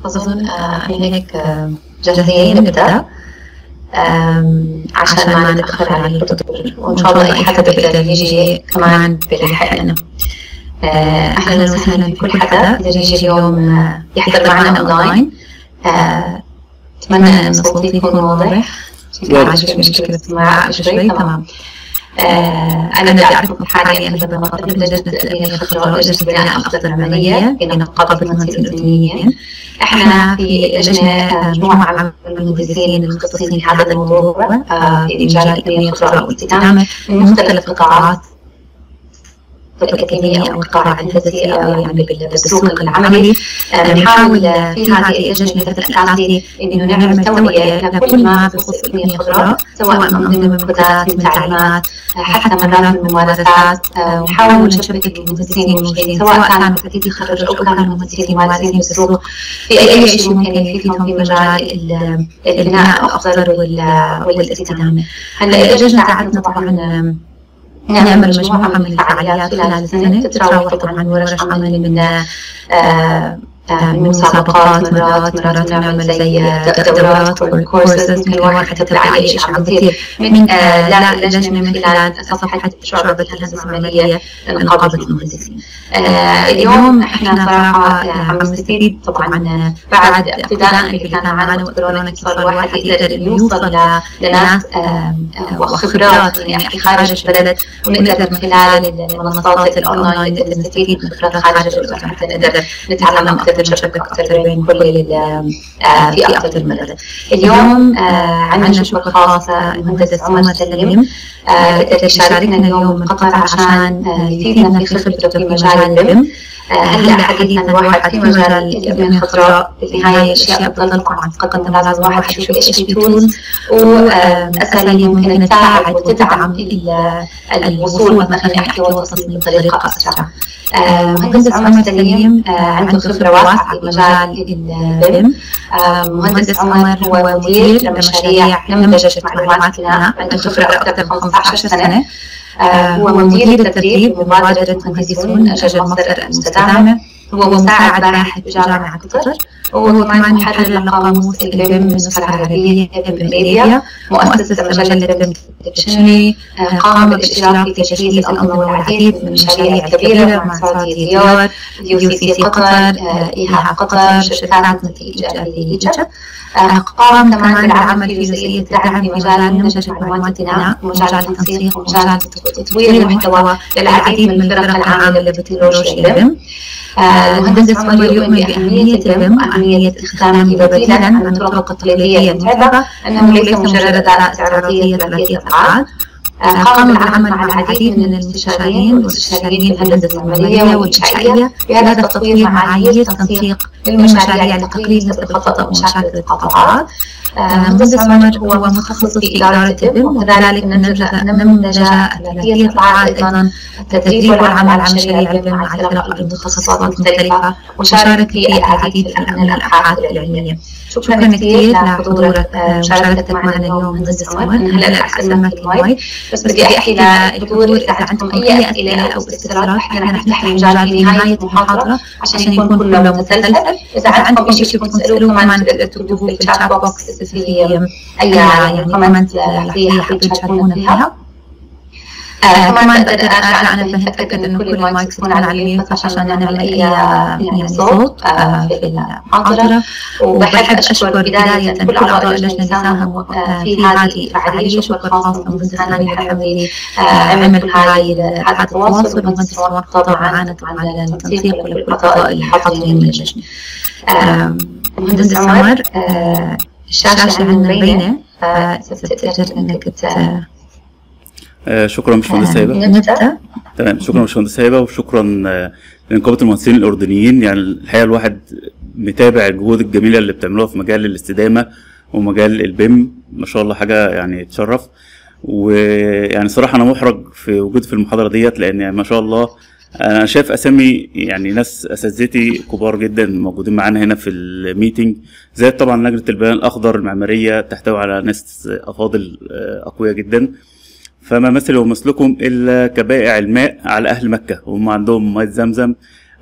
أظن آه، احنا هيك آه، جاهزين نبدأ آم، عشان ما نتأخر على الحضور وإن شاء الله أي حدا بيقدر يجي كمان بيلحقنا آه، أهلا وسهلا بكل حدا بيقدر يجي اليوم آه، يحضر معنا أونلاين آه، أتمنى أن صوتي يكون واضح واضح. في مشكلة سماع شوي تمام آه، أنا بدي أعرفكم حالي أنا بدي أقدم لجنة الأمنية الخضراء لجنة بناء الأفضل العملية في نقابة المهندسين الأردنيين احنا في لجنة آه، مجموعة من المهندسين المختصين في هذا الموضوع آه، في مجال الأمنية الخضراء والاستدامة من مختلف القطاعات الأكاديمية أو القطاع الهندسي أو يعني بالسوق العملي آه، بنحاول آه، في هذه اللجنة الهدف الأساسي إنه نعمل توعية لكل ما بخص الأمنية الخضراء سواء من ضمن المنتديات من تعليمات آه، حتى مرات من ممارسات آه، ونحاول نشبك المهندسين والموجودين سواء كانوا جديد يتخرجوا أو كانوا مهندسين ممارسين بالسوق في أي شيء ممكن يفيدهم في مجال ال- البناء الأخضر وال- والاستدامة. هلا اللجنة تاعتنا طبعا نعمل مجموعة من الفعاليات خلال السنة تتراوح طبعا ورش عمل من آه، آه، من مسابقات مرات مرات نعمل زي آه، دورات كورسز كل واحد تتبع أي شيء عم بيصير من آه، لا اللجنة من خلال صفحة شعبة الهندسة العملية نقابة المهندسين. آه، اليوم احنا صراحة آه، عم نستفيد طبعا آه، بعد ابتداء اللي كان معنا وقدرونا اتصال الواحد يقدر انه يوصل ل- لناس آه، آه، وخبرات يعني احكي خارج البلد ونقدر من خلال المنصات الاونلاين نقدر نستفيد من خبرات خارج البلد حتى نقدر نتعلم اكثر نشبك اكثر بين كل ال- آه، في اكثر من بلد. اليوم آه، عندنا شكر خاص آه، المهندس عمر سليم آه، قدر يشاركنا اليوم من قطر عشان آه، يفيدنا في خبرته في مجال البيم آه، هلا حديثا الواحد في مجال الابنيه الخضراء في النهايه الاشياء بتضل طبعا تقدم لازم الواحد يشوف ايش في تولز واساليب ممكن تساعد وتدعم ال- الوصول مثلا خلينا نحكي والتصميم بطريقه اسرع. آه، مهندس عمر سليم آه، عنده خبره واسعه في مجال البيم آه، مهندس عمر هو مدير لمشاريع نمذجه معلومات بناء عنده خبره اكثر من 15 سنه آه، هو مدير التدريب بمبادرة مهندسون شجر مصر المستدامة هو مساعد باحث بجامعة قطر وهو كمان محرر لقاموس البيم من النسخة العربية بميديا مؤسس مجلة بيم ديكشنري آه، قام بالاشتراك في تجهيز الأنظمة والعديد من المشاريع الكبيرة مع سعودية ديار يو سي سي قطر آه، إيها قطر شركات نتيجة لإيجاب آه، قام كمان بالعمل في جزئية الدعم في مجال نمذجة معلومات بناء ومجال التنسيق ومجال تطوير المحتوى للعديد من الفرق العاملة بتكنولوجيا البيم آه، المهندس عمر يؤمن بأهمية البيم وأهمية استخدامه بديلا عن الطرق التقليدية المتعبة أنه ليس مجرد أداة استعراضية ثلاثية أبعاد آه، قام بالعمل مع العديد من المستشارين والاستشاريين في الهندسة العملية والإنشائية بهدف تطوير معايير تنسيق للمشاريع لتقليل نسبة الخطأ ومشاكل القطاعات. آه، مهندس عمر هو متخصص في إدارة البيم وكذلك نمذج نمذج ثلاثية أبعاد أيضا التدريب والعمل على مشاريع البيم مع الفرق المتخصصات المختلفة وشارك في العديد من الأبحاث العلمية. شكرا كثير لحضورك آه، مشاركتك معنا اليوم مهندس عمر هلا رح اسلمك المايك بس بدي احكي للحضور اذا عندكم اي اسئله او استفسارات احنا رح نفتح المجال في نهايه المحاضره عشان يكون كله متسلسل اذا عندكم شيء بدكم تسالوه كمان تقدروا تكتبوه في الشات بوكس في اي يعني كومنت لحظيه حابين تشاركونا فيها آه كمان بقدر ارجع انا بتاكد انه كل المايكس تكون على الميوت عشان نعمل اي يعني صوت آه في المحاضره وبحب اشكر بدايه كل اعضاء اللجنه اللي ساهموا آه في هذه الفعاليه شكر خاص للمهندس هاني الحمدي آه عمل هاي هذا التواصل والمهندس طبعا معنا طبعا التنسيق ولكل الاعضاء اللي حاضرين من اللجنه آه مهندس عمر آه الشاشه عندنا مبينه فتقدر انك آه، شكرا باشمهندس هيبه نبدا تمام شكرا باشمهندس هيبه وشكرا آه، لنقابه المهندسين الاردنيين يعني الحقيقه الواحد متابع الجهود الجميله اللي بتعملوها في مجال الاستدامه ومجال البيم ما شاء الله حاجه يعني تشرف ويعني صراحه انا محرج في وجودي في المحاضره ديت لان يعني ما شاء الله انا شايف اسامي يعني ناس اساتذتي كبار جدا موجودين معانا هنا في الميتنج زي طبعا لجنه البيان الاخضر المعماريه تحتوي على ناس افاضل آه، اقوياء جدا فما مثل ومثلكم الا كبائع الماء على اهل مكه وهم عندهم ميه زمزم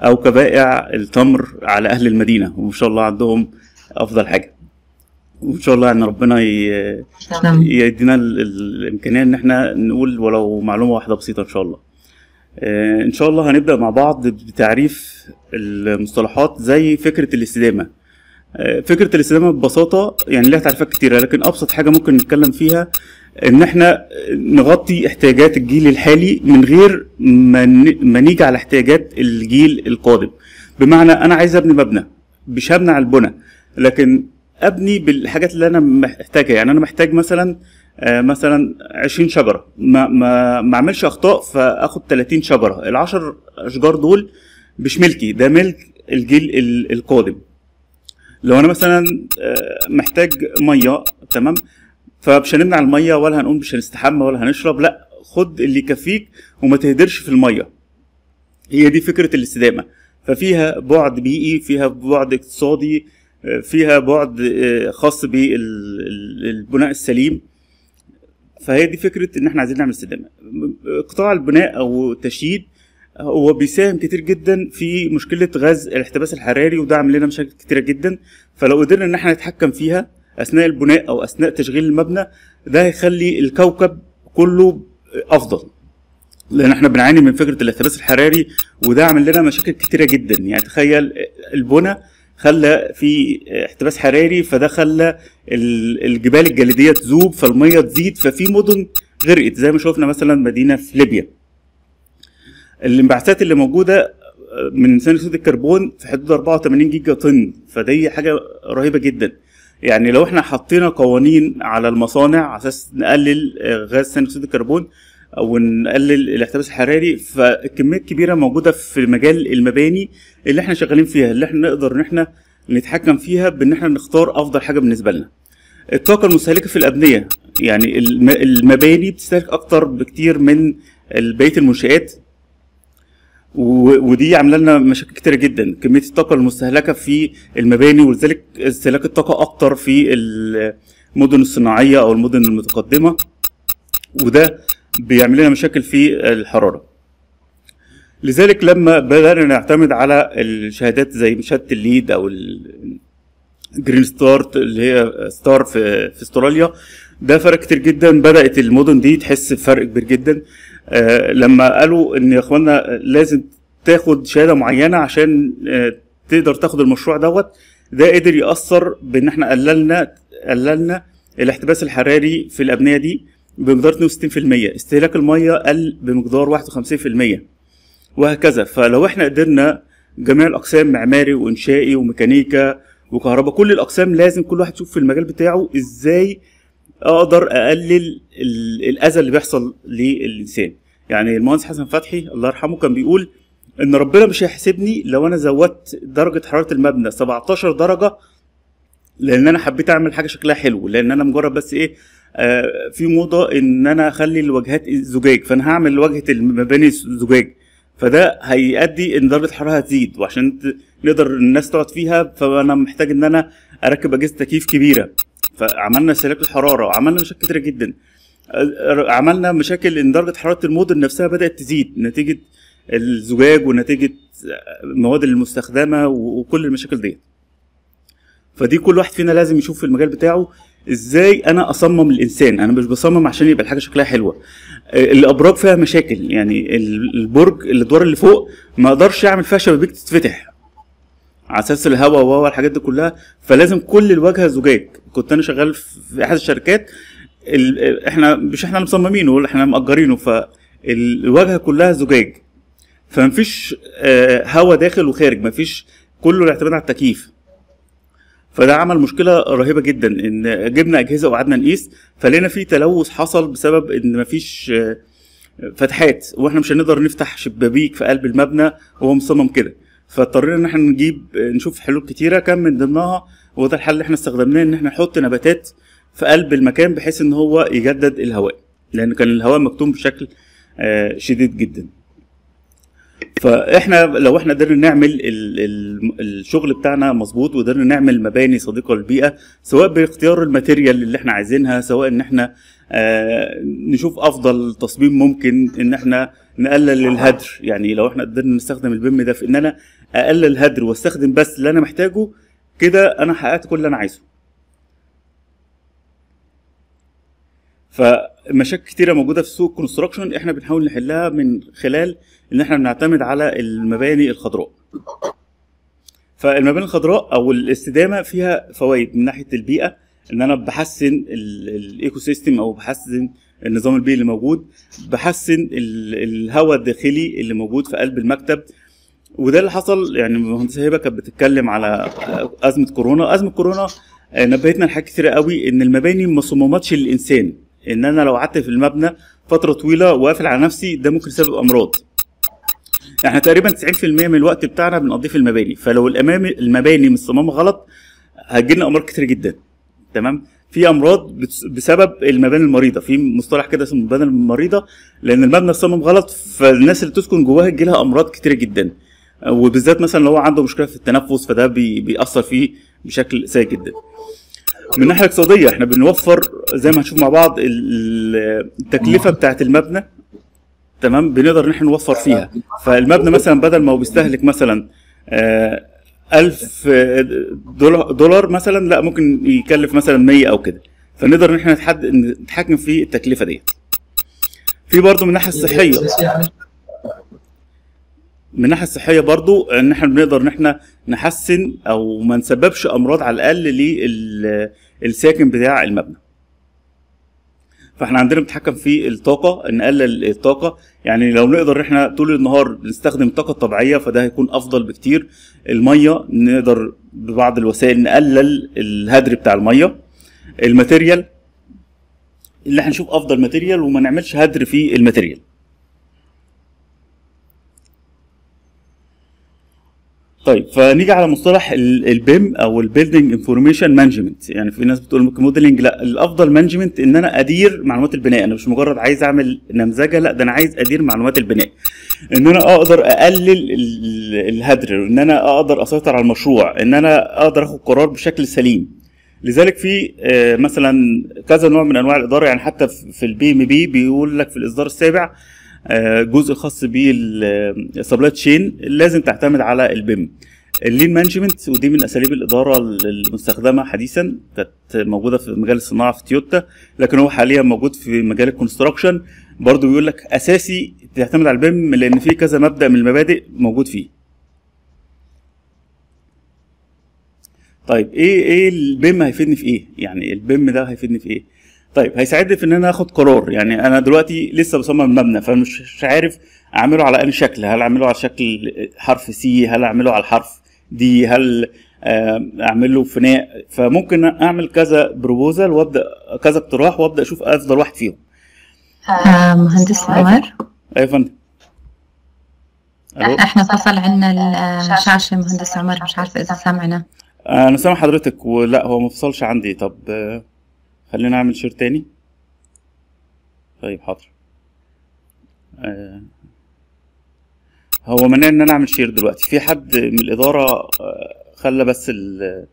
او كبائع التمر على اهل المدينه وان شاء الله عندهم افضل حاجه وان شاء الله ان ربنا ي- نعم. يدينا ال- ال- الامكانيه ان احنا نقول ولو معلومه واحده بسيطه ان شاء الله آه، ان شاء الله هنبدا مع بعض بتعريف المصطلحات زي فكره الاستدامه آه، فكره الاستدامه ببساطه يعني لها تعريفات كتيره لكن ابسط حاجه ممكن نتكلم فيها ان احنا نغطي احتياجات الجيل الحالي من غير ما ن- ما نيجي على احتياجات الجيل القادم بمعنى انا عايز ابني مبنى مش هبني على البنى لكن ابني بالحاجات اللي انا محتاجها يعني انا محتاج مثلا آه، مثلا 20 شجره ما ما ما اعملش اخطاء فاخد 30 شجره ال 10 اشجار دول مش ملكي ده ملك الجيل ال- القادم لو انا مثلا آه، محتاج ميه تمام فمش هنمنع الميه ولا هنقول مش هنستحمى ولا هنشرب لا خد اللي يكفيك وما تهدرش في الميه هي دي فكره الاستدامه ففيها بعد بيئي فيها بعد اقتصادي آه، فيها بعد آه، خاص بالبناء السليم فهي دي فكره ان احنا عايزين نعمل استدامه قطاع البناء او التشييد هو بيساهم كتير جدا في مشكله غاز الاحتباس الحراري وده عامل لنا مشاكل كتيره جدا فلو قدرنا ان احنا نتحكم فيها اثناء البناء او اثناء تشغيل المبنى ده هيخلي الكوكب كله افضل لان احنا بنعاني من فكره الاحتباس الحراري وده عامل لنا مشاكل كتيره جدا يعني تخيل البنى خلى في احتباس حراري فده خلى ال- الجبال الجليديه تذوب فالميه تزيد ففي مدن غرقت زي ما شفنا مثلا مدينه في ليبيا الانبعاثات اللي موجوده من ثاني اكسيد الكربون في حدود 84 جيجا طن فدي حاجه رهيبه جدا يعني لو احنا حطينا قوانين على المصانع على اساس نقلل آه، غاز ثاني اكسيد الكربون او نقلل الاحتباس الحراري فكميات كبيره موجوده في مجال المباني اللي احنا شغالين فيها اللي احنا نقدر ان احنا نتحكم فيها بان احنا نختار افضل حاجه بالنسبه لنا الطاقه المستهلكه في الابنيه يعني الم- المباني بتستهلك اكتر بكتير من بقيه المنشآت و- ودي عامله لنا مشاكل كتيره جدا كميه الطاقه المستهلكه في المباني ولذلك استهلاك الطاقه اكتر في المدن الصناعيه او المدن المتقدمه وده بيعمل لنا مشاكل في الحراره لذلك لما بدأنا نعتمد على الشهادات زي شهادة الليد أو الجرين ستار اللي هي ستار في في استراليا ده فرق كتير جدا بدأت المدن دي تحس بفرق كبير جدا آه، لما قالوا ان يا اخوانا لازم تاخد شهاده معينه عشان آه، تقدر تاخد المشروع دوت ده قدر ياثر بان احنا قللنا قللنا الاحتباس الحراري في الابنيه دي بمقدار 62% استهلاك الميه قل بمقدار 51% وهكذا فلو احنا قدرنا جميع الاقسام معماري وانشائي وميكانيكا وكهرباء كل الاقسام لازم كل واحد يشوف في المجال بتاعه ازاي اقدر اقلل ال- الاذى اللي بيحصل للانسان يعني المهندس حسن فتحي الله يرحمه كان بيقول ان ربنا مش هيحاسبني لو انا زودت درجه حراره المبنى 17 درجه لان انا حبيت اعمل حاجه شكلها حلو لان انا مجرد بس ايه آه في موضه ان انا اخلي الواجهات زجاج فانا هعمل واجهه المباني زجاج فده هيؤدي ان درجه الحراره هتزيد وعشان ت- نقدر الناس تقعد فيها فانا محتاج ان انا اركب اجهزه تكييف كبيره فعملنا استهلاك الحراره وعملنا مشاكل كتيره جدا آه، عملنا مشاكل ان درجه حراره المدن نفسها بدات تزيد نتيجه الزجاج ونتيجه المواد المستخدمه و- وكل المشاكل دي فدي كل واحد فينا لازم يشوف في المجال بتاعه ازاي انا اصمم الانسان انا مش بصمم عشان يبقى الحاجه شكلها حلوه آه، الابراج فيها مشاكل يعني ال- البرج الادوار اللي فوق ما اقدرش اعمل فيها شبابيك تتفتح على اساس الهواء وهو الحاجات دي كلها فلازم كل الواجهه زجاج كنت انا شغال في احد الشركات ال- احنا مش احنا اللي مصممينه احنا مأجرينه فالواجهه كلها زجاج فمفيش آه، هواء داخل وخارج مفيش كله الاعتماد على التكييف فده عمل مشكله رهيبه جدا ان جبنا اجهزه وقعدنا نقيس فلقينا في تلوث حصل بسبب ان مفيش آه، فتحات واحنا مش هنقدر نفتح شبابيك في قلب المبنى وهو مصمم كده فاضطرينا ان احنا نجيب نشوف حلول كتيره كان من ضمنها وده الحل اللي احنا استخدمناه ان احنا نحط نباتات في قلب المكان بحيث ان هو يجدد الهواء لان كان الهواء مكتوم بشكل آه، شديد جدا فاحنا لو احنا قدرنا نعمل ال- ال- الشغل بتاعنا مظبوط وقدرنا نعمل مباني صديقه للبيئه سواء باختيار الماتيريال اللي احنا عايزينها سواء ان احنا آه، نشوف افضل تصميم ممكن ان احنا نقلل الهدر يعني لو احنا قدرنا نستخدم البيم ده في ان انا اقلل هدر واستخدم بس اللي انا محتاجه كده انا حققت كل اللي انا عايزه فمشاكل كتيرة موجودة في سوق الكونستراكشن احنا بنحاول نحلها من خلال ان احنا بنعتمد على المباني الخضراء فالمباني الخضراء او الاستدامة فيها فوائد من ناحية البيئة ان انا بحسن الايكو سيستم او بحسن النظام البيئي اللي موجود بحسن الهواء الداخلي اللي موجود في قلب المكتب وده اللي حصل يعني المهندسه هبه كانت بتتكلم على ازمه كورونا ازمه كورونا نبهتنا لحاجات كتير قوي ان المباني ما صممتش للانسان ان انا لو قعدت في المبنى فتره طويله وقافل على نفسي ده ممكن يسبب امراض احنا تقريبا 90% من الوقت بتاعنا بنقضيه في المباني فلو الامام المباني مصممه غلط هتجيلنا امراض كتير جدا تمام في امراض بسبب المباني المريضه في مصطلح كده اسمه المباني المريضه لان المبنى اتصمم غلط فالناس اللي تسكن جواها تجيلها امراض كتير جدا وبالذات مثلا لو هو عنده مشكله في التنفس فده بي بيأثر فيه بشكل سيء جدا من الناحيه الاقتصاديه احنا بنوفر زي ما هنشوف مع بعض التكلفه بتاعه المبنى تمام بنقدر ان احنا نوفر فيها فالمبنى مثلا بدل ما هو بيستهلك مثلا ألف دولار, دولار مثلا لا ممكن يكلف مثلا 100 او كده فنقدر ان احنا نتحكم في التكلفه ديت في برضه من الناحيه الصحيه من الناحيه الصحيه برضو ان احنا بنقدر ان احنا نحسن او ما نسببش امراض على الاقل للساكن بتاع المبنى فاحنا عندنا بنتحكم في الطاقه نقلل الطاقه يعني لو نقدر ان احنا طول النهار نستخدم الطاقه الطبيعيه فده هيكون افضل بكتير الميه نقدر ببعض الوسائل نقلل الهدر بتاع الميه الماتيريال اللي هنشوف افضل ماتيريال وما نعملش هدر في الماتيريال طيب فنيجي على مصطلح البيم او البيلدينج انفورميشن مانجمنت يعني في ناس بتقول موديلنج لا الافضل مانجمنت ان انا ادير معلومات البناء انا مش مجرد عايز اعمل نمذجه لا ده انا عايز ادير معلومات البناء ان انا اقدر اقلل الهدر ان انا اقدر اسيطر على المشروع ان انا اقدر اخد قرار بشكل سليم لذلك في مثلا كذا نوع من انواع الاداره يعني حتى في البي ام بي بيقول لك في الاصدار السابع جزء خاص بالسبلاي تشين لازم تعتمد على البيم اللين مانجمنت ودي من اساليب الاداره المستخدمه حديثا كانت موجوده في مجال الصناعه في تويوتا لكن هو حاليا موجود في مجال الكونستراكشن برضه بيقول لك اساسي تعتمد على البيم لان في كذا مبدا من المبادئ موجود فيه طيب ايه ايه البيم هيفيدني في ايه يعني البيم ده هيفيدني في ايه طيب هيساعدني في ان انا اخد قرار يعني انا دلوقتي لسه بصمم المبنى فمش عارف اعمله على اي شكل هل اعمله على شكل حرف سي هل اعمله على الحرف دي هل اعمل له فناء فممكن اعمل كذا بروبوزال وابدا كذا اقتراح وابدا اشوف افضل واحد فيهم آه مهندس عمر ايوه يا فندم احنا فصل عنا الشاشه مهندس عمر مش عارفه اذا سامعنا انا سامع حضرتك ولا هو ما فصلش عندي طب خلينا اعمل شير تاني طيب حاضر آه هو منعني ان انا اعمل شير دلوقتي في حد من الاداره آه خلى بس ال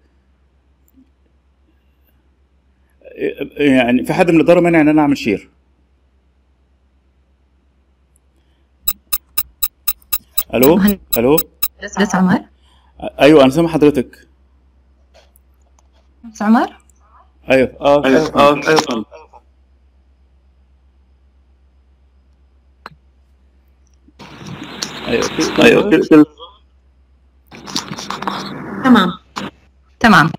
يعني في حد من الاداره منع ان انا اعمل شير الو الو مهندس عمر ايوه انا سامع حضرتك مهندس عمر ايوه اه ايوه اه ايوه ايوه ايوه كده كده تمام تمام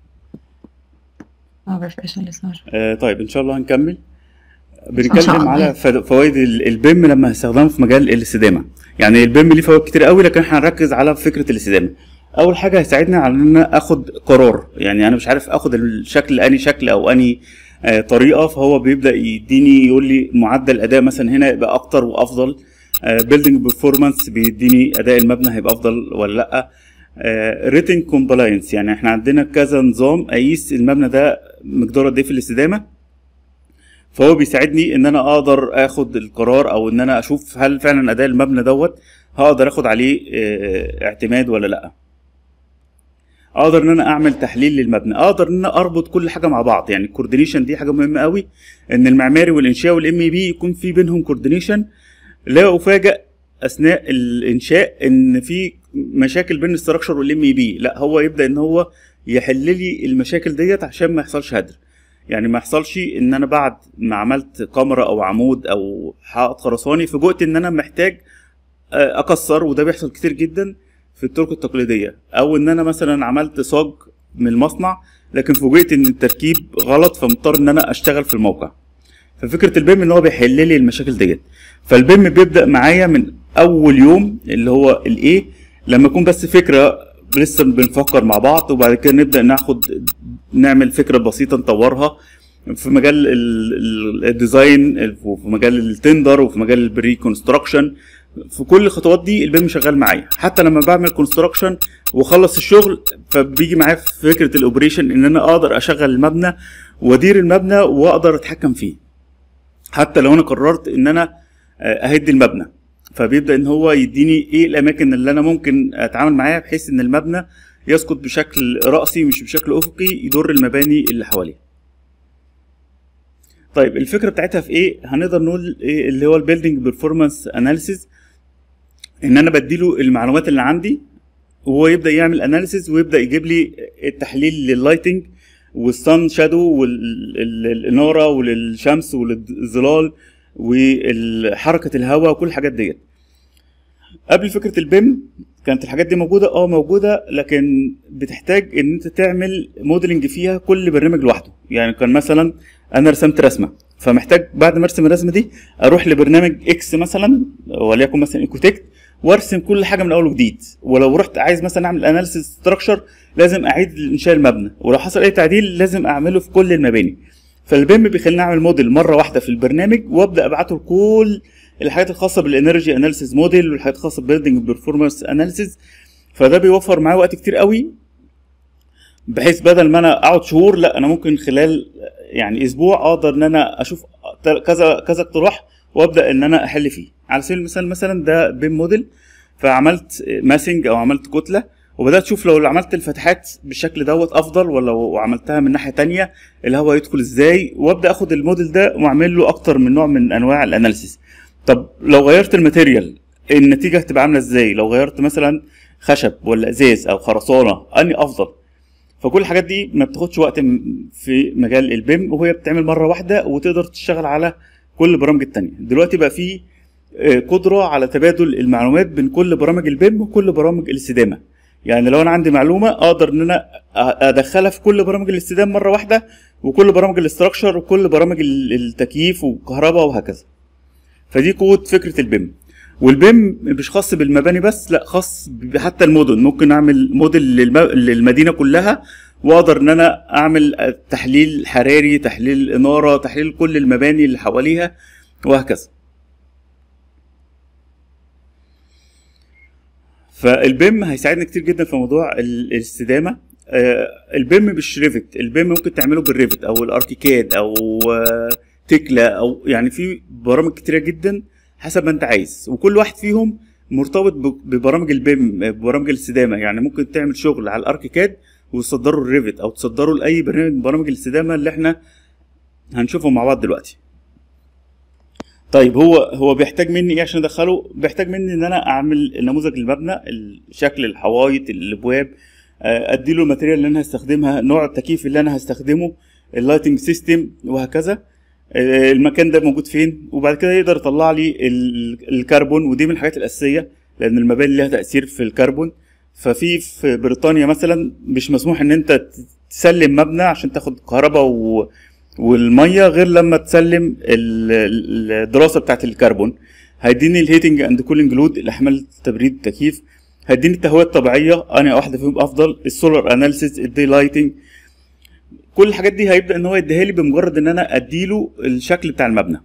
ما بعرف ايش اللي صار آه طيب ان شاء الله هنكمل إن شاء بنتكلم الله. على فد- فوائد ال- البيم لما هستخدمه في مجال الاستدامه يعني البيم ليه فوائد كتير قوي لكن احنا هنركز على فكره الاستدامه اول حاجه هيساعدنا على ان انا اخد قرار يعني انا مش عارف اخد الشكل اني شكل او اني آه، طريقه فهو بيبدا يديني يقول لي معدل اداء مثلا هنا يبقى اكتر وافضل بيلدينج بيرفورمانس بيديني اداء المبنى هيبقى افضل ولا لا ريتنج كومبلاينس يعني احنا عندنا كذا نظام اقيس المبنى ده مقدار قد ايه في الاستدامه فهو بيساعدني ان انا اقدر اخد القرار او ان انا اشوف هل فعلا اداء المبنى دوت هقدر اخد عليه آه، اعتماد ولا لا اقدر ان انا اعمل تحليل للمبنى اقدر ان انا اربط كل حاجه مع بعض يعني الكوردينيشن دي حاجه مهمه قوي ان المعماري والانشاء والام بي يكون في بينهم كوردينيشن لا افاجئ اثناء الانشاء ان في مشاكل بين الاستراكشر والام اي بي لا هو يبدا ان هو يحل لي المشاكل ديت عشان ما يحصلش هدر يعني ما يحصلش ان انا بعد ما عملت كاميرا او عمود او حائط خرساني فوجئت ان انا محتاج آه، اكسر وده بيحصل كتير جدا في الطرق التقليديه او ان انا مثلا عملت صاج من المصنع لكن فوجئت ان التركيب غلط فمضطر ان انا اشتغل في الموقع ففكره البيم ان هو بيحل لي المشاكل ديت فالبيم بيبدا معايا من اول يوم اللي هو الايه لما يكون بس فكره لسه بنفكر مع بعض وبعد كده نبدا ناخد نعمل فكره بسيطه نطورها في مجال ال- ال- الديزاين وفي مجال التندر وفي مجال البري كونستراكشن في كل الخطوات دي البيم شغال معايا حتى لما بعمل كونستراكشن واخلص الشغل فبيجي معايا في فكره الاوبريشن ان انا اقدر اشغل المبنى وادير المبنى واقدر اتحكم فيه حتى لو انا قررت ان انا آه، اهد المبنى فبيبدا ان هو يديني ايه الاماكن اللي انا ممكن اتعامل معاها بحيث ان المبنى يسقط بشكل راسي مش بشكل افقي يضر المباني اللي حواليه طيب الفكره بتاعتها في ايه هنقدر نقول إيه اللي هو البيلدينج بيرفورمانس اناليسيز ان انا بديله المعلومات اللي عندي وهو يبدا يعمل اناليسيز ويبدا يجيب لي التحليل لللايتنج والسان شادو والاناره وللشمس وللظلال وحركه الهواء وكل الحاجات ديت قبل فكره البيم كانت الحاجات دي موجوده اه موجوده لكن بتحتاج ان انت تعمل موديلنج فيها كل برنامج لوحده يعني كان مثلا انا رسمت رسمه فمحتاج بعد ما ارسم الرسمه دي اروح لبرنامج اكس مثلا وليكن مثلا ايكوتكت وارسم كل حاجه من اول وجديد ولو رحت عايز مثلا اعمل اناليسيس ستراكشر لازم اعيد انشاء المبنى ولو حصل اي تعديل لازم اعمله في كل المباني فالبيم بيخليني اعمل موديل مره واحده في البرنامج وابدا ابعته لكل الحاجات الخاصه بالانرجي اناليسيس موديل والحاجات الخاصه بالبيلدنج بيرفورمانس اناليسيس فده بيوفر معايا وقت كتير قوي بحيث بدل ما انا اقعد شهور لا انا ممكن خلال يعني اسبوع اقدر ان انا اشوف كذا كذا اقتراح وابدا ان انا احل فيه على سبيل المثال مثلا ده بيم موديل فعملت ماسنج او عملت كتله وبدات اشوف لو عملت الفتحات بالشكل دوت افضل ولا لو عملتها من ناحيه تانية الهواء يدخل ازاي وابدا اخد الموديل ده واعمل له اكتر من نوع من انواع الاناليسيس طب لو غيرت الماتيريال النتيجه هتبقى عامله ازاي لو غيرت مثلا خشب ولا ازاز او خرسانه اني افضل فكل الحاجات دي ما بتاخدش وقت م- في مجال البيم وهي بتتعمل مره واحده وتقدر تشتغل على كل البرامج التانية دلوقتي بقى في آه، قدره على تبادل المعلومات بين كل برامج البيم وكل برامج الاستدامه يعني لو انا عندي معلومه اقدر ان انا أ- ادخلها في كل برامج الاستدامه مره واحده وكل برامج الاستراكشر وكل برامج ال- التكييف والكهرباء وهكذا فدي قوه فكره البيم والبيم مش خاص بالمباني بس لا خاص ب- حتى المدن ممكن اعمل موديل للم... للمدينه كلها واقدر ان انا اعمل تحليل حراري تحليل اناره تحليل كل المباني اللي حواليها وهكذا فالبيم هيساعدنا كتير جدا في موضوع ال- الاستدامه آه، البيم مش ريفت البيم ممكن تعمله بالريفت او الاركيكاد او آه، تكلا او يعني في برامج كتيره جدا حسب ما انت عايز وكل واحد فيهم مرتبط ب- ببرامج البيم ببرامج الاستدامه يعني ممكن تعمل شغل على الاركيكاد وتصدره الريفت او تصدره لاي برنامج من برامج الاستدامه اللي احنا هنشوفهم مع بعض دلوقتي طيب هو هو بيحتاج مني ايه عشان ادخله بيحتاج مني ان انا اعمل نموذج للمبنى شكل الحوايط الابواب آه، اديله الماتيريال اللي انا هستخدمها نوع التكييف اللي انا هستخدمه اللايتنج سيستم وهكذا آه، المكان ده موجود فين وبعد كده يقدر يطلع لي ال- الكربون ودي من الحاجات الاساسيه لان المباني ليها تاثير في الكربون ففي في بريطانيا مثلا مش مسموح ان انت ت- تسلم مبنى عشان تاخد كهرباء و... والميه غير لما تسلم ال- ال- الدراسه بتاعت الكربون هيديني الهيتنج اند كولينج لود الاحمال التبريد التكييف هيديني التهويه الطبيعيه انا واحده فيهم افضل السولار اناليسيس الدي لايتنج كل الحاجات دي هيبدا ان هو يديها لي بمجرد ان انا اديله الشكل بتاع المبنى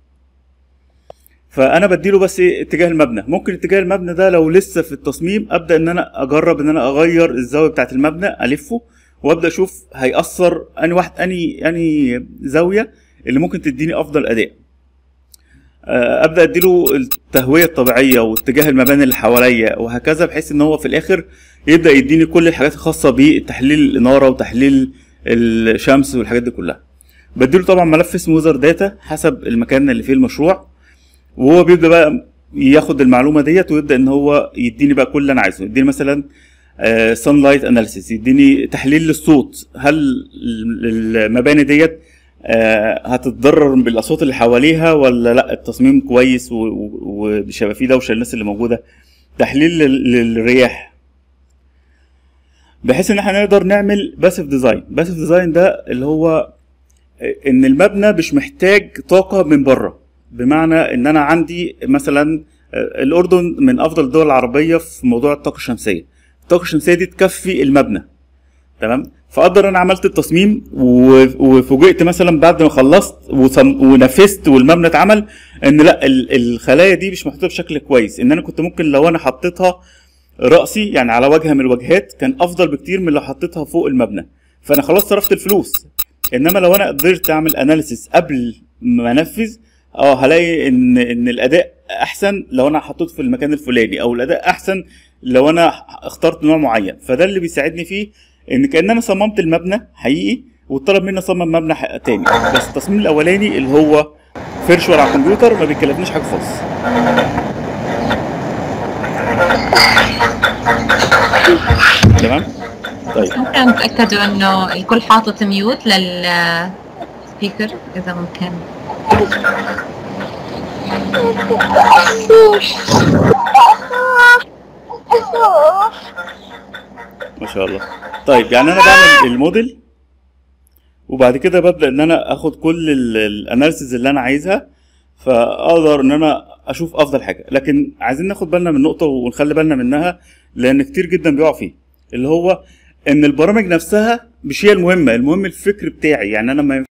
فانا بديله بس ايه اتجاه المبنى ممكن اتجاه المبنى ده لو لسه في التصميم ابدا ان انا اجرب ان انا اغير الزاويه بتاعت المبنى الفه وابدا اشوف هيأثر اني واحد اني اني زاويه اللي ممكن تديني افضل اداء آه، ابدا اديله التهويه الطبيعيه واتجاه المباني اللي حواليا وهكذا بحيث ان هو في الاخر يبدا يديني كل الحاجات الخاصه بتحليل الاناره وتحليل الشمس والحاجات دي كلها بديله طبعا ملف اسمه ويزر داتا حسب المكان اللي فيه المشروع وهو بيبدا بقى ياخد المعلومه ديت ويبدا ان هو يديني بقى كل اللي انا عايزه يديني مثلا سان لايت اناليسيس يديني تحليل للصوت هل ال- المباني ديت آه، هتتضرر بالاصوات اللي حواليها ولا لا التصميم كويس و- و- ومش هيبقى فيه دوشه للناس اللي موجوده تحليل لل- للرياح بحيث ان احنا نقدر نعمل باسيف ديزاين باسيف ديزاين ده اللي هو ان المبنى مش محتاج طاقه من بره بمعنى ان انا عندي مثلا آه، الاردن من افضل الدول العربيه في موضوع الطاقه الشمسيه الطاقه الشمسيه دي تكفي المبنى تمام فاقدر انا عملت التصميم و- وفوجئت مثلا بعد ما خلصت وصم- ونفذت والمبنى اتعمل ان لا ال- الخلايا دي مش محطوطه بشكل كويس ان انا كنت ممكن لو انا حطيتها راسي يعني على وجهه من الوجهات كان افضل بكتير من لو حطيتها فوق المبنى فانا خلاص صرفت الفلوس انما لو انا قدرت اعمل اناليسيس قبل ما انفذ اه هلاقي ان ان الاداء احسن لو انا حطيته في المكان الفلاني او الاداء احسن لو انا اخترت نوع معين فده اللي بيساعدني فيه ان كان انا صممت المبنى حقيقي وطلب مني اصمم مبنى ح- تاني بس التصميم الاولاني اللي هو فيرشوال على الكمبيوتر ما بيكلفنيش حاجه خالص تمام طيب ممكن تأكدوا انه الكل حاطط ميوت للسبيكر اذا ممكن ما شاء الله طيب يعني انا بعمل الموديل وبعد كده ببدا ان انا اخد كل الاناليسيز اللي انا عايزها فاقدر ان انا اشوف افضل حاجه لكن عايزين ناخد بالنا من نقطه ونخلي بالنا منها لان كتير جدا بيقعوا فيه اللي هو ان البرامج نفسها مش هي المهمه المهم الفكر بتاعي يعني انا ما ينفع-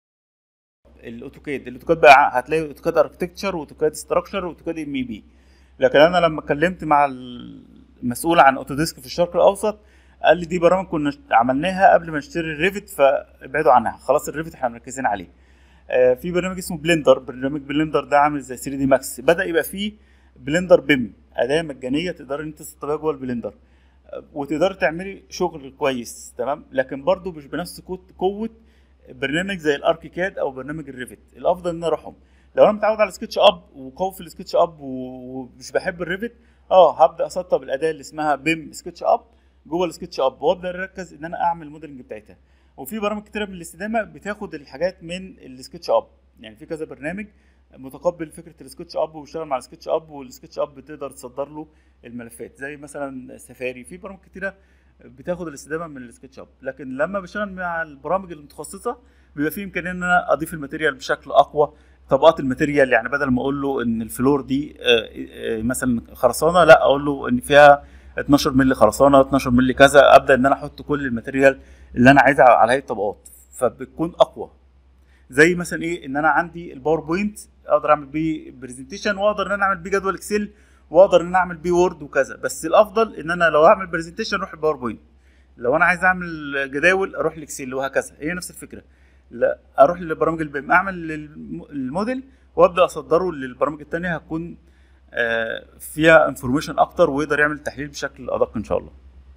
الاوتوكاد الاوتوكاد بقى هتلاقي اوتوكاد اركتكتشر واوتوكاد ستراكشر واوتوكاد ام بي لكن انا لما اتكلمت مع المسؤول عن اوتوديسك في الشرق الاوسط قال لي دي برامج كنا عملناها قبل ما نشتري الريفت فابعدوا عنها خلاص الريفت احنا مركزين عليه آه، في برنامج اسمه بلندر برنامج بلندر ده عامل زي 3 دي ماكس بدا يبقى فيه بلندر بيم اداه مجانيه تقدر انت تستخدمها جوه البلندر آه، وتقدر تعملي شغل كويس تمام لكن برضو مش بنفس قوة- قوه برنامج زي الاركيكاد او برنامج الريفت الافضل ان أنا اروحهم لو انا متعود على سكتش اب وقوي في السكتش اب و- ومش بحب الريفت اه هبدا اسطب الاداه اللي اسمها بيم سكتش اب جوه السكتش اب وابدا اركز ان انا اعمل الموديلنج بتاعتها وفي برامج كتيره من الاستدامه بتاخد الحاجات من السكتش اب يعني في كذا برنامج متقبل فكره السكتش اب وبيشتغل مع السكتش اب والسكتش اب بتقدر تصدر له الملفات زي مثلا سفاري في برامج كتيره بتاخد الاستدامه من السكتش اب لكن لما بشتغل مع البرامج المتخصصه بيبقى في امكانيه ان انا اضيف الماتيريال بشكل اقوى طبقات الماتيريال يعني بدل ما اقول له ان الفلور دي آه، آه، مثلا خرسانه لا اقول له ان فيها 12 مللي خرسانه 12 مللي كذا ابدا ان انا احط كل الماتيريال اللي انا عايزها على هيئه طبقات فبتكون اقوى زي مثلا ايه ان انا عندي الباوربوينت اقدر اعمل بيه برزنتيشن واقدر ان انا اعمل بيه جدول اكسل واقدر ان انا اعمل بيه وورد وكذا بس الافضل ان انا لو اعمل برزنتيشن اروح الباوربوينت لو انا عايز اعمل جداول اروح الاكسل وهكذا هي نفس الفكره لا اروح لبرامج البيم اعمل الم- الموديل وابدا اصدره للبرامج التانية هتكون آه، فيها انفورميشن اكتر ويقدر يعمل تحليل بشكل ادق ان شاء الله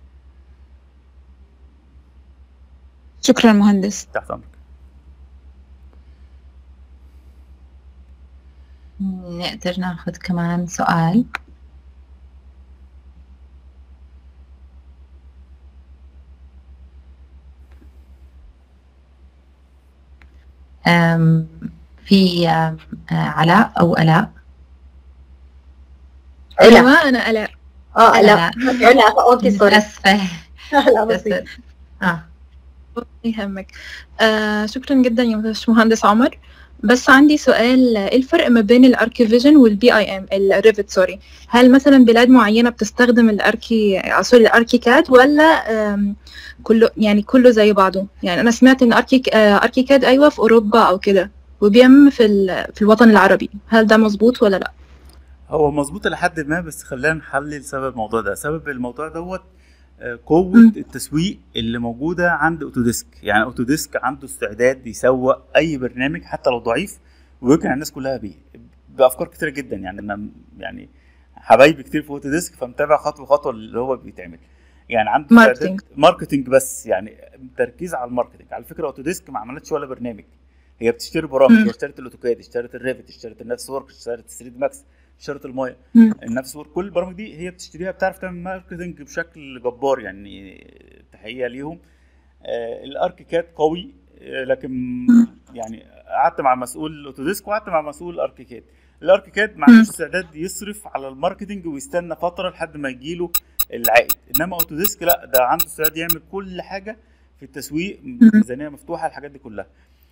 شكرا مهندس تحت امرك نقدر ناخذ كمان سؤال أم، في أم، آه، علاء أو ألاء علا ايوه انا الاء اه لا علاء علا اوكي سوري متأسفة لا بس بسيط اه يهمك آه شكرا جدا يا باشمهندس عمر بس عندي سؤال ايه الفرق ما بين الاركيفيجن والبي اي ام الريفت سوري هل مثلا بلاد معينه بتستخدم الاركي آه، سوري الاركي كاد ولا آم، كله يعني كله زي بعضه يعني انا سمعت ان اركي آه، اركي كاد ايوه في اوروبا او كده وبي ام في ال- في الوطن العربي هل ده مظبوط ولا لا هو مظبوط لحد ما بس خلينا نحلل سبب الموضوع ده سبب الموضوع دوت آه، قوة مم. التسويق اللي موجودة عند اوتوديسك يعني اوتوديسك عنده استعداد يسوق اي برنامج حتى لو ضعيف ويقنع الناس كلها بيه بافكار كتيرة جدا يعني انا يعني حبايبي كتير في اوتوديسك فمتابع خطوة خطوة اللي هو بيتعمل يعني عنده ماركتينج. استعداد- ماركتينج بس يعني تركيز على الماركتينج على فكرة اوتوديسك ما عملتش ولا برنامج هي بتشتري برامج مم. هي اشترت الاوتوكاد اشترت الريفت اشترت النفس ورك اشترت 3 دي ماكس اشاره المايه مم. النفس وورد كل البرامج دي هي بتشتريها بتعرف تعمل ماركتنج بشكل جبار يعني تحيه ليهم آه، الاركيكاد قوي آه، لكن يعني قعدت مع مسؤول اوتوديسك وقعدت مع مسؤول اركيكاد الاركيكاد ما عندوش استعداد يصرف على الماركتنج ويستنى فتره لحد ما يجيله العائد انما اوتوديسك لا ده عنده استعداد يعمل كل حاجه في التسويق ميزانيه مفتوحه الحاجات دي كلها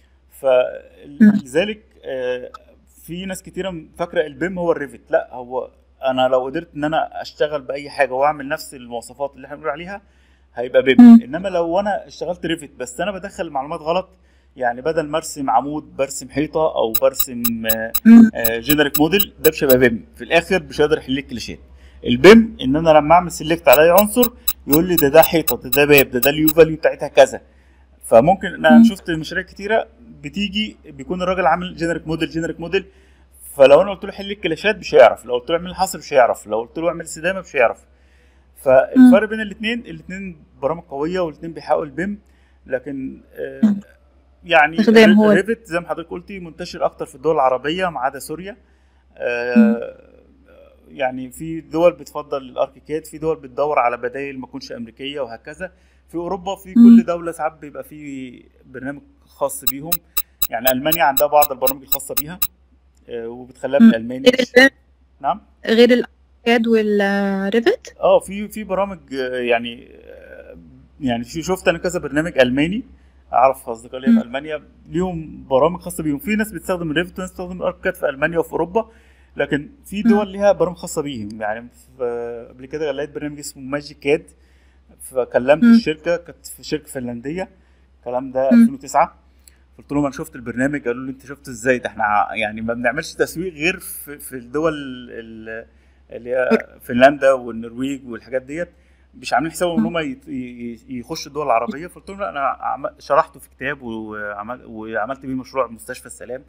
فلذلك آه، في ناس كتيره فاكره البيم هو الريفت لا هو انا لو قدرت ان انا اشتغل باي حاجه واعمل نفس المواصفات اللي احنا بنقول عليها هيبقى بيم مم. انما لو انا اشتغلت ريفت بس انا بدخل معلومات غلط يعني بدل ما ارسم عمود برسم حيطه او برسم مم. جينيريك موديل ده مش هيبقى بيم في الاخر مش هيقدر يحل لي الكليشيهات البيم ان انا لما اعمل سيلكت على اي عنصر يقول لي ده ده حيطه ده ده باب ده ده اليو فاليو بتاعتها كذا فممكن انا مم. شفت مشاريع كتيره بتيجي بيكون الراجل عامل جينيريك موديل جينيريك موديل فلو انا قلت له حل لي الكلاشات مش هيعرف لو قلت له اعمل حصر مش هيعرف لو قلت له اعمل استدامه مش هيعرف فالفرق بين الاثنين الاثنين برامج قويه والاثنين بيحققوا البيم لكن آه، يعني استخدام هو- ريفت زي ما حضرتك قلتي منتشر اكتر في الدول العربيه ما عدا سوريا آه، يعني في دول بتفضل الاركيكاد في دول بتدور على بدائل ما تكونش امريكيه وهكذا في اوروبا في مم. كل دوله ساعات بيبقى في برنامج خاص بيهم يعني المانيا عندها بعض البرامج الخاصه بيها آه، وبتخليها مم. بالالماني غير ال- نعم غير الاركاد والريفت اه في في برامج آه، يعني آه، يعني في شفت انا كذا برنامج الماني اعرف اصدقاء ليا مم. في المانيا ليهم برامج خاصه بيهم في ناس بتستخدم الريفت وناس بتستخدم الاركاد في المانيا وفي اوروبا لكن في دول ليها برامج خاصه بيهم يعني في- قبل كده لقيت برنامج اسمه ماجيك كاد فكلمت مم. الشركه كانت في شركه فنلنديه الكلام ده مم. 2009 قلت لهم انا شفت البرنامج قالوا لي انت شفته ازاي ده احنا ع- يعني ما بنعملش تسويق غير في, في الدول ال- اللي هي فنلندا والنرويج والحاجات ديت مش عاملين حسابهم ان هم يت- ي- ي- يخشوا الدول العربيه فقلت لهم لا انا عم- شرحته في كتاب وعمل- وعملت بيه مشروع مستشفى السلام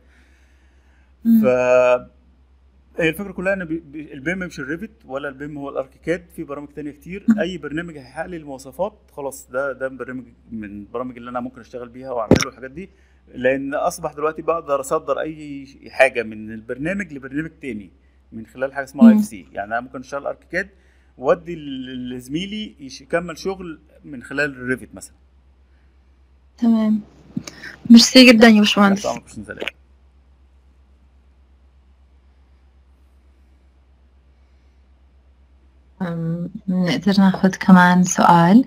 ف هي الفكره كلها ان بي- بي- البيم مش الريفت ولا البيم هو الاركيكاد في برامج تانية كتير اي برنامج هيحقق لي المواصفات خلاص ده ده برنامج من البرامج اللي انا ممكن اشتغل بيها واعمل له الحاجات دي لان اصبح دلوقتي بقدر اصدر اي حاجه من البرنامج لبرنامج تاني من خلال حاجه اسمها اي مم. اف سي يعني انا ممكن اشتغل اركيكاد وادي ل- لزميلي يش- يكمل شغل من خلال الريفت مثلا تمام ميرسي جدا يا باشمهندس تحت أمرك يا أستاذ زلال. أم، نقدر ناخذ كمان سؤال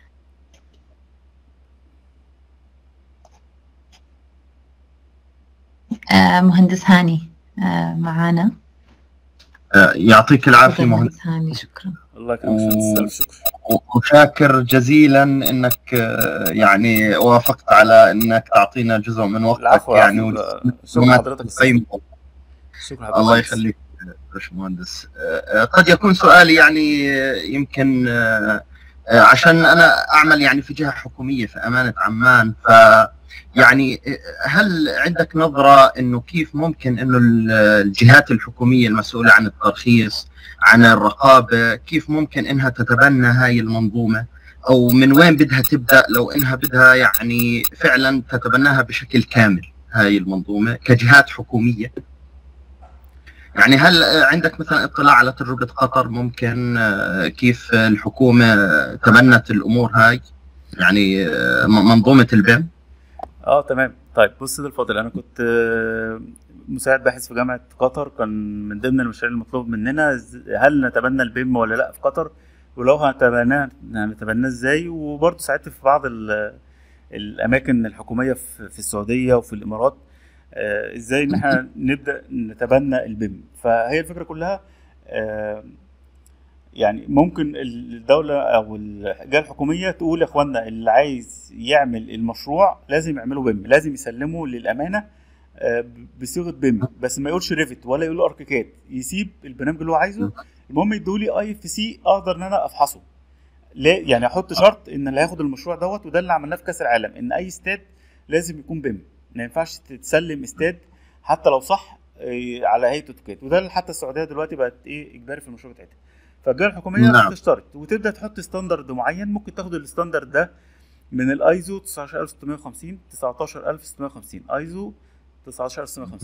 آه، مهندس هاني آه، معانا آه، يعطيك العافية تفضل مهندس مهندس هاني شكرا الله يكرمك يا أستاذ، الف شكر وشاكر جزيلا انك آه، يعني وافقت على انك تعطينا جزء من وقتك العفو يعني العفو. شكرا حضرتك يا أستاذ. قيمة. شكرا حضرتك الله يخليك باشمهندس آه، قد يكون سؤالي يعني آه، يمكن آه، آه، عشان انا اعمل يعني في جهه حكوميه في امانه عمان ف يعني آه، هل عندك نظره انه كيف ممكن انه ال- الجهات الحكوميه المسؤوله عن الترخيص عن الرقابه كيف ممكن انها تتبنى هاي المنظومه او من وين بدها تبدا لو انها بدها يعني فعلا تتبناها بشكل كامل هاي المنظومه كجهات حكوميه يعني هل عندك مثلا اطلاع على تجربة قطر ممكن آه، كيف الحكومة تبنت الأمور هاي يعني آه، م- منظومة البيم اه تمام طيب بص سيدي الفاضل انا كنت آه، مساعد باحث في جامعه قطر كان من ضمن المشاريع المطلوب مننا إز- هل نتبنى البيم ولا لا في قطر ولو هنتبناه هنتبناه ازاي وبرضه ساعدت في بعض ال- الاماكن الحكوميه في في السعوديه وفي الامارات آه، ازاي ان احنا نبدا نتبنى البيم فهي الفكره كلها آه، يعني ممكن الدوله او الجهه الحكوميه تقول يا اخوانا اللي عايز يعمل المشروع لازم يعمله بيم لازم يسلمه للامانه آه، بصيغه بيم بس ما يقولش ريفت ولا يقول اركيكاد يسيب البرنامج اللي هو عايزه المهم يدوا لي اي اف سي اقدر ان انا افحصه ليه يعني احط شرط ان اللي هياخد المشروع دوت وده اللي عملناه في كاس العالم ان اي استاد لازم يكون بيم ما ينفعش تتسلم استاد حتى لو صح آه، على هيئه اوتوكاد وده اللي حتى السعوديه دلوقتي بقت ايه اجباري في المشروع بتاعتها فالجهه الحكوميه نعم. بتشترط وتبدا تحط ستاندرد معين ممكن تاخد الستاندرد ده من الايزو 19650 19650 ايزو 19650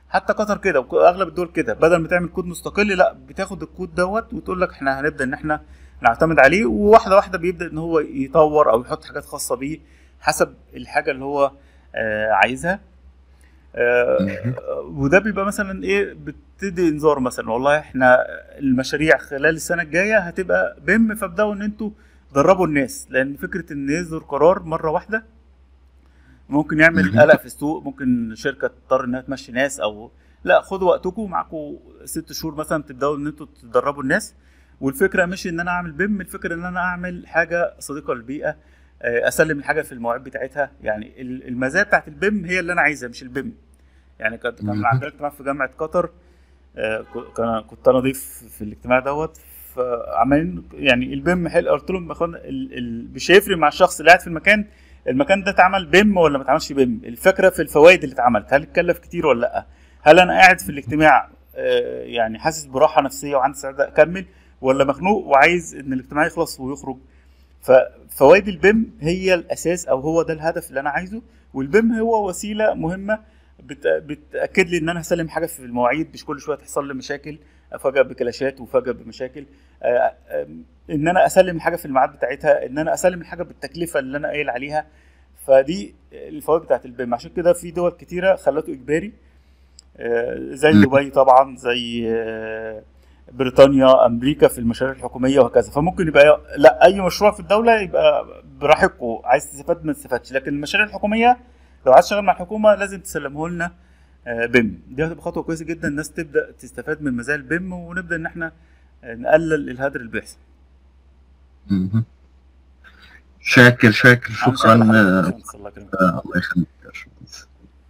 حتى قطر كده واغلب الدول كده بدل ما تعمل كود مستقل لا بتاخد الكود دوت وتقول لك احنا هنبدا ان احنا نعتمد عليه وواحده واحده بيبدا ان هو يطور او يحط حاجات خاصه بيه حسب الحاجه اللي هو آه عايزها آه وده بيبقى مثلا ايه بتدي انذار مثلا والله احنا المشاريع خلال السنه الجايه هتبقى بيم فابداوا ان انتوا دربوا الناس لان فكره ان يصدر قرار مره واحده ممكن يعمل مهم. قلق في السوق ممكن شركه تضطر انها تمشي ناس او لا خدوا وقتكم معاكم ست شهور مثلا تبداوا ان انتوا تدربوا الناس والفكره مش ان انا اعمل بيم الفكره ان انا اعمل حاجه صديقه للبيئه آه، اسلم الحاجه في المواعيد بتاعتها يعني ال- المزايا بتاعت البيم هي اللي انا عايزها مش البيم يعني كان كان مهم. عندنا اجتماع في جامعه قطر آه، ك- كان كنت انا ضيف في الاجتماع دوت فعمالين يعني البيم حلو قلت لهم يا اخوانا ال- ال- مش هيفرق مع الشخص اللي قاعد في المكان المكان ده اتعمل بيم ولا ما اتعملش بيم الفكره في الفوائد اللي اتعملت هل اتكلف كتير ولا لا هل انا قاعد في الاجتماع آه، يعني حاسس براحه نفسيه وعندي استعداد اكمل ولا مخنوق وعايز ان الاجتماع يخلص ويخرج ففوائد البيم هي الاساس او هو ده الهدف اللي انا عايزه والبيم هو وسيله مهمه بت- بتاكد لي ان انا هسلم حاجه في المواعيد مش كل شويه تحصل لي مشاكل افاجئ بكلاشات وفاجئ بمشاكل آه، آم، ان انا اسلم الحاجه في الميعاد بتاعتها ان انا اسلم الحاجه بالتكلفه اللي انا قايل عليها فدي الفوائد بتاعت البيم عشان كده في دول كتيره خلته اجباري آه، زي مم. دبي طبعا زي آه، بريطانيا امريكا في المشاريع الحكوميه وهكذا فممكن يبقى لا اي مشروع في الدوله يبقى براحتكم عايز تستفاد ما تستفادش لكن المشاريع الحكوميه لو عايز تشتغل مع الحكومه لازم تسلمه لنا آه، بيم دي هتبقى خطوه كويسه جدا الناس تبدا تستفاد من مزايا البيم ونبدا ان احنا آه، نقلل الهدر اللي بيحصل مهم. شاكر شاكر شكرا آه، الله يكرمك آه، الله يخليك يا باشمهندس.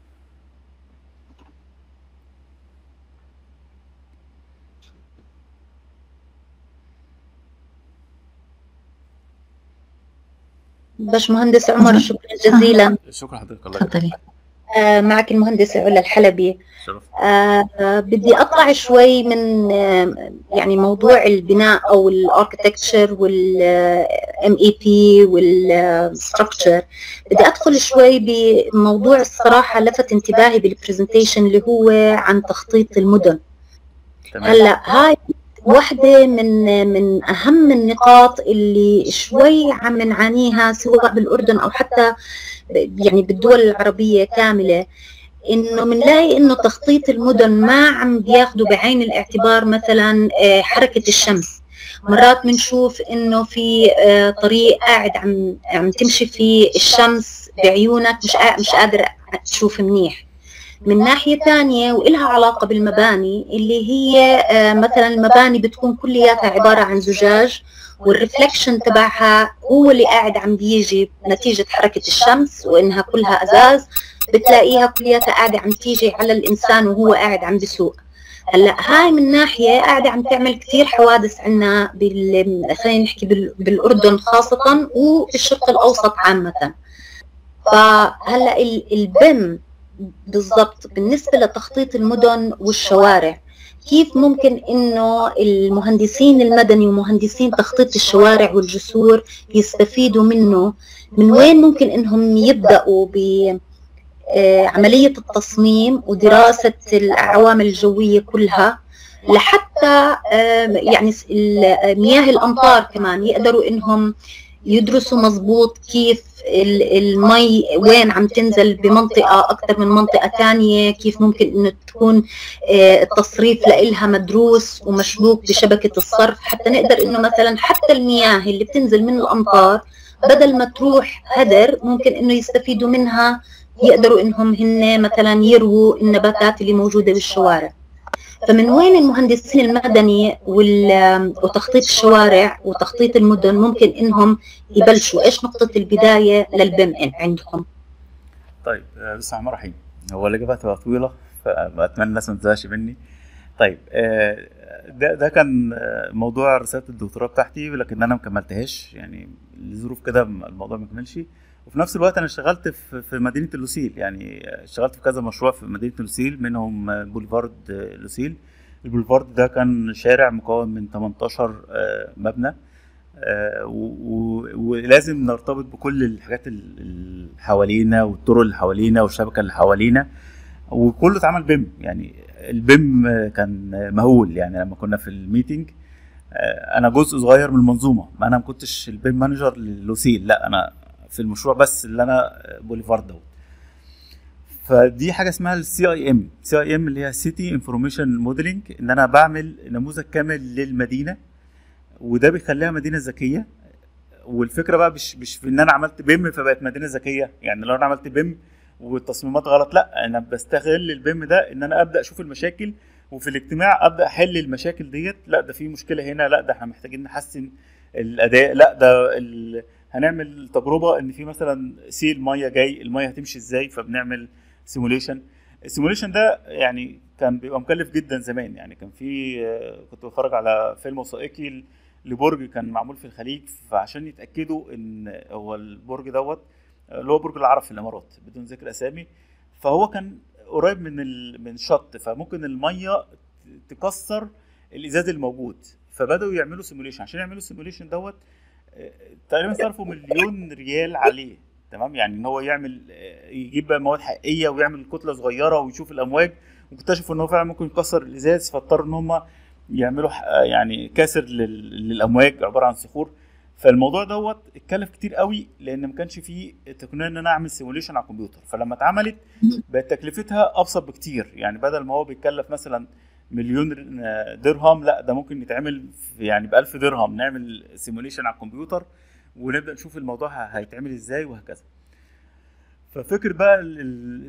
باشمهندس عمر شكرا جزيلا شكرا حضرتك الله يكرمك تفضلي آه، معك المهندسة علا الحلبي شرف آه، آه، بدي اطلع شوي من آه، يعني موضوع البناء او الاركتكتشر والام اي بي والستركتشر بدي ادخل شوي بموضوع الصراحه لفت انتباهي بالبرزنتيشن اللي هو عن تخطيط المدن تمام هلا هاي واحدة من من أهم النقاط اللي شوي عم نعانيها سواء بالأردن أو حتى يعني بالدول العربية كاملة إنه بنلاقي إنه تخطيط المدن ما عم بياخدوا بعين الاعتبار مثلا آه، حركة الشمس مرات بنشوف إنه في آه، طريق قاعد عم عم تمشي فيه الشمس بعيونك مش قا- مش قادر تشوف منيح من ناحية تانية وإلها علاقة بالمباني اللي هي آه، مثلا المباني بتكون كلياتها عبارة عن زجاج والرفلكشن تبعها هو اللي قاعد عم بيجي نتيجة حركة الشمس وإنها كلها أزاز بتلاقيها كلياتها قاعدة عم تيجي على الإنسان وهو قاعد عم بسوق هلا هاي من ناحية قاعدة عم تعمل كثير حوادث عنا بال خلينا نحكي بال... بالأردن خاصة وبالشرق الأوسط عامة فهلا ال- البم بالضبط بالنسبة لتخطيط المدن والشوارع كيف ممكن انه المهندسين المدني ومهندسين تخطيط الشوارع والجسور يستفيدوا منه من وين ممكن انهم يبداوا ب آه، عملية التصميم ودراسة العوامل الجوية كلها لحتى آه، يعني س- ال- مياه الأمطار كمان يقدروا إنهم يدرسوا مزبوط كيف ال- المي وين عم تنزل بمنطقة أكثر من منطقة تانية كيف ممكن إنه تكون آه، التصريف لإلها مدروس ومشبوك بشبكة الصرف حتى نقدر إنه مثلا حتى المياه اللي بتنزل من الأمطار بدل ما تروح هدر ممكن إنه يستفيدوا منها يقدروا إنهم هن مثلا يرووا النباتات اللي موجودة بالشوارع فمن وين المهندسين المدني وال- وتخطيط الشوارع وتخطيط المدن ممكن انهم يبلشوا ايش نقطة البداية للبم عندهم طيب آه، بسم الله الرحمن الرحيم هو الإجابة هتبقى طويلة فأتمنى الناس ما تزهقش مني طيب آه، ده ده كان آه، موضوع رسالة الدكتوراه بتاعتي لكن أنا ما كملتهاش يعني لظروف كده الموضوع ما كملش وفي نفس الوقت أنا اشتغلت في في مدينة اللوسيل يعني اشتغلت في كذا مشروع في مدينة اللوسيل منهم آه، بوليفارد آه، لوسيل البوليفارد ده كان شارع مكون من 18 آه، مبنى آه، و- و- ولازم نرتبط بكل الحاجات ال- اللي حوالينا والطرق اللي حوالينا والشبكه اللي حوالينا وكله اتعمل بيم يعني البيم كان مهول يعني لما كنا في الميتنج آه، انا جزء صغير من المنظومه ما انا ما كنتش البيم مانجر للوسيل لا انا في المشروع بس اللي انا بوليفارد دوت فدي حاجه اسمها السي اي ام سي اي ام اللي هي سيتي انفورميشن موديلنج ان انا بعمل نموذج كامل للمدينه وده بيخليها مدينه ذكيه والفكره بقى مش مش في ان انا عملت بيم فبقت مدينه ذكيه يعني لو انا عملت بيم والتصميمات غلط لا انا بستغل البيم ده ان انا ابدا اشوف المشاكل وفي الاجتماع ابدا احل المشاكل ديت لا ده في مشكله هنا لا ده احنا محتاجين نحسن الاداء لا ده ال... هنعمل تجربه ان في مثلا سيل ميه جاي الميه هتمشي ازاي فبنعمل سيموليشن السيموليشن ده يعني كان بيبقى مكلف جدا زمان يعني كان في آه، كنت بتفرج على فيلم وثائقي لبرج كان معمول في الخليج فعشان يتاكدوا ان هو البرج دوت آه، اللي هو برج العرب في الامارات بدون ذكر اسامي فهو كان قريب من ال... من الشط فممكن الميه تكسر الازاز الموجود فبداوا يعملوا سيموليشن عشان يعملوا سيموليشن دوت آه، تقريبا صرفوا مليون ريال عليه تمام يعني ان هو يعمل آه، يجيب بقى مواد حقيقيه ويعمل كتله صغيره ويشوف الامواج واكتشفوا ان هو فعلا ممكن يكسر الازاز فاضطروا ان هم يعملوا ح- آه، يعني كاسر لل- للامواج عباره عن صخور فالموضوع دوت اتكلف كتير قوي لان ما كانش فيه تقنيه ان انا اعمل سيموليشن على الكمبيوتر فلما اتعملت بقت تكلفتها ابسط بكتير يعني بدل ما هو بيتكلف مثلا مليون درهم لا ده ممكن يتعمل في- يعني ب 1000 درهم نعمل سيموليشن على الكمبيوتر ونبدا نشوف الموضوع ه- هيتعمل ازاي وهكذا ففكر بقى ال ال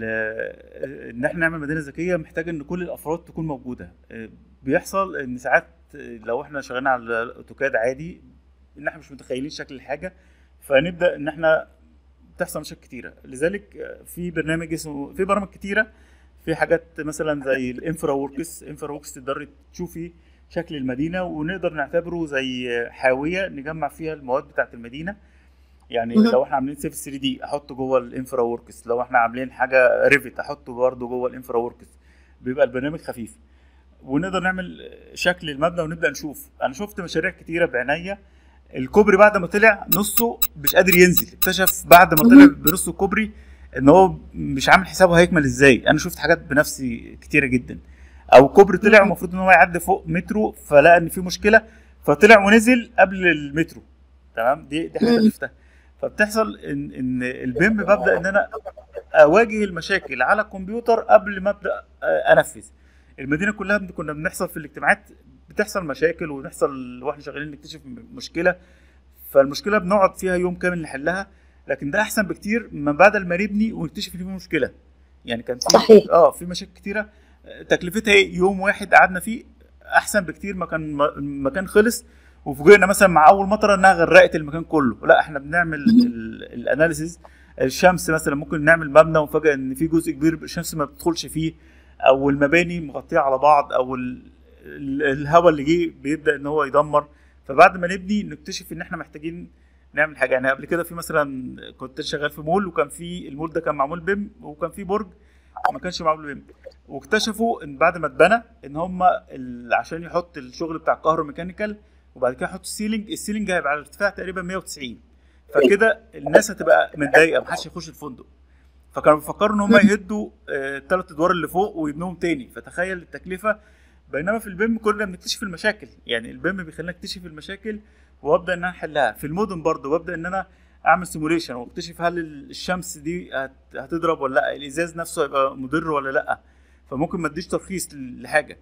ال ان احنا نعمل مدينه ذكيه محتاج ان كل الافراد تكون موجوده آه، بيحصل ان ساعات آه، لو احنا شغالين على الاوتوكاد عادي ان احنا مش متخيلين شكل الحاجه فنبدا ان احنا بتحصل مشاكل كتيره لذلك آه، في برنامج اسمه في برامج كتيره في حاجات مثلا زي الانفرا وركس انفرا وركس تقدري تشوفي شكل المدينه ونقدر نعتبره زي حاويه نجمع فيها المواد بتاعه المدينه يعني مهم. لو احنا عاملين سيف 3 دي احطه جوه الانفرا وركس لو احنا عاملين حاجه ريفت احطه برضه جوه الانفرا وركس بيبقى البرنامج خفيف ونقدر نعمل شكل المبنى ونبدا نشوف انا شفت مشاريع كتيره بعينيا الكوبري بعد ما طلع نصه مش قادر ينزل اكتشف بعد ما طلع مهم. بنص الكوبري ان هو مش عامل حسابه هيكمل ازاي انا شفت حاجات بنفسي كتيره جدا او كوبري طلع مهم. المفروض ان هو يعدي فوق مترو فلقى ان في مشكله فطلع ونزل قبل المترو تمام دي دي حاجه مم. شفتها فبتحصل ان ان البيم ببدا ان انا اواجه المشاكل على الكمبيوتر قبل ما ابدا آه، انفذ المدينه كلها بن- كنا بنحصل في الاجتماعات بتحصل مشاكل ونحصل واحنا شغالين نكتشف م- مشكله فالمشكله بنقعد فيها يوم كامل نحلها لكن ده احسن بكتير من بدل ما نبني ونكتشف ان في مشكله يعني كان في صحيح. اه في مشاكل كتيره آه، تكلفتها ايه يوم واحد قعدنا فيه احسن بكتير ما كان ما- المكان خلص وفوجئنا مثلا مع اول مطره انها غرقت المكان كله لا احنا بنعمل ال- الاناليسيز الشمس مثلا ممكن نعمل مبنى ونفاجئ ان في جزء كبير الشمس ما بتدخلش فيه او المباني مغطيه على بعض او ال- ال- الهواء اللي جه بيبدا ان هو يدمر فبعد ما نبني نكتشف ان احنا محتاجين نعمل حاجه يعني قبل كده في مثلا كنت شغال في مول وكان في المول ده كان معمول بيم وكان في برج ما كانش معمول بيم واكتشفوا ان بعد ما اتبنى ان هم ال- عشان يحط الشغل بتاع الكهروميكانيكال وبعد كده يحط السيلينج السيلينج هيبقى على ارتفاع تقريبا 190 فكده الناس هتبقى متضايقه محدش يخش الفندق فكانوا بيفكروا ان هم يهدوا الثلاث ادوار اللي فوق ويبنوهم تاني فتخيل التكلفه بينما في البيم كنا بنكتشف المشاكل يعني البيم بيخلينا نكتشف المشاكل وابدا ان انا احلها في المدن برضه وابدا ان انا اعمل سيموليشن واكتشف هل الشمس دي هت- هتضرب ولا لا الازاز نفسه هيبقى مضر ولا لا فممكن ما اديش ترخيص لحاجه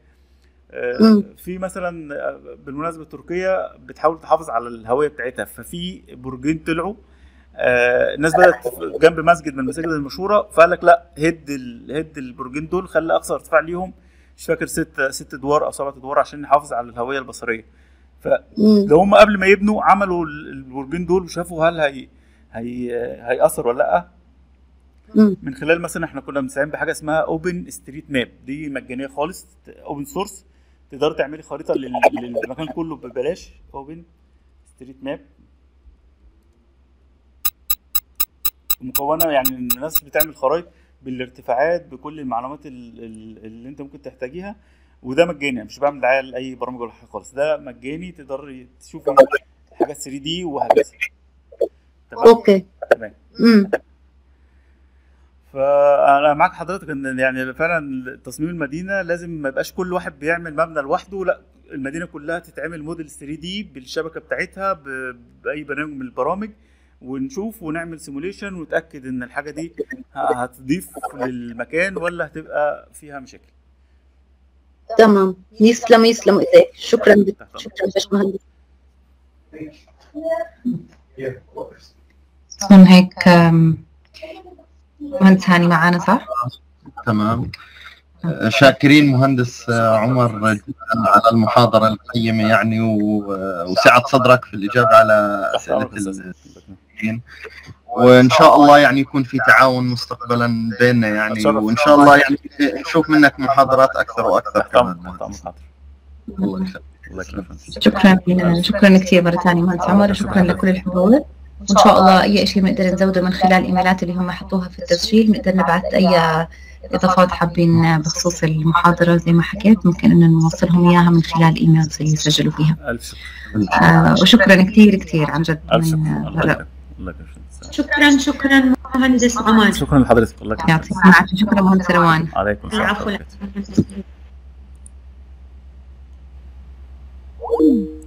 آه، مم. في مثلا آه، بالمناسبه تركيا بتحاول تحافظ على الهويه بتاعتها ففي برجين طلعوا آه، الناس بدات جنب مسجد من المساجد المشهوره فقال لك لا هد ال- هد البرجين دول خلي اقصى ارتفاع ليهم مش فاكر ست ست ادوار او سبعة ادوار عشان نحافظ على الهويه البصريه مم. لو هم قبل ما يبنوا عملوا ال- البرجين دول وشافوا هل هي هي هيأثر ولا لا مم. من خلال مثلا احنا كنا بنستعين بحاجه اسمها اوبن ستريت ماب دي مجانيه خالص اوبن سورس تقدري تعملي خريطه لل- للمكان كله ببلاش اوبن ستريت ماب مكونه يعني الناس بتعمل خرائط بالارتفاعات بكل المعلومات ال- ال- اللي انت ممكن تحتاجيها وده مجاني مش بعمل دعايه لاي برامج ولا حاجه خالص ده مجاني تقدري تشوفي حاجات 3 دي وهكذا تمام اوكي تمام مم. ف فانا معاك حضرتك ان يعني فعلا تصميم المدينه لازم ما يبقاش كل واحد بيعمل مبنى لوحده لا المدينه كلها تتعمل موديل 3 دي بالشبكه بتاعتها ب- باي برنامج من البرامج ونشوف ونعمل سيموليشن ونتاكد ان الحاجه دي ه- هتضيف للمكان ولا هتبقى فيها مشاكل تمام يسلم يسلم ايديك شكرا شكرا باشمهندس من هيك آم، مهندس هاني معانا صح؟ تمام آه، شاكرين مهندس آه، عمر جدا على المحاضرة القيمة يعني و- آه، وسعة صدرك في الإجابة على تحت أسئلة أمرك يا أستاذ. المسؤولين وإن شاء الله يعني يكون في تعاون مستقبلا بيننا يعني أتشرف. وإن شاء الله يعني نشوف منك محاضرات أكثر وأكثر تحت أمرك كمان تحت أمرك حاضر الله يخليك الله يكرمك شكرا شكرا كثير مرة ثانية مهندس عمر وشكرا لكل الحضور وإن شاء الله أي شيء بنقدر نزوده من خلال الإيميلات اللي هم حطوها في التسجيل بنقدر نبعث أي إضافات حابين بخصوص المحاضرة زي ما حكيت ممكن إنه نوصلهم إياها من خلال إيميل يسجلوا فيها ألف شكر آه وشكرا كثير كثير عن جد ألف شكر من الله برا يكرمك الله يكرمك شكرا شكرا مهندس عمر شكرا لحضرتك الله يكرمك يعطيك العافية شكرا مهندس روان عليكم السلام العفو ورحمة الله وبركاته. لك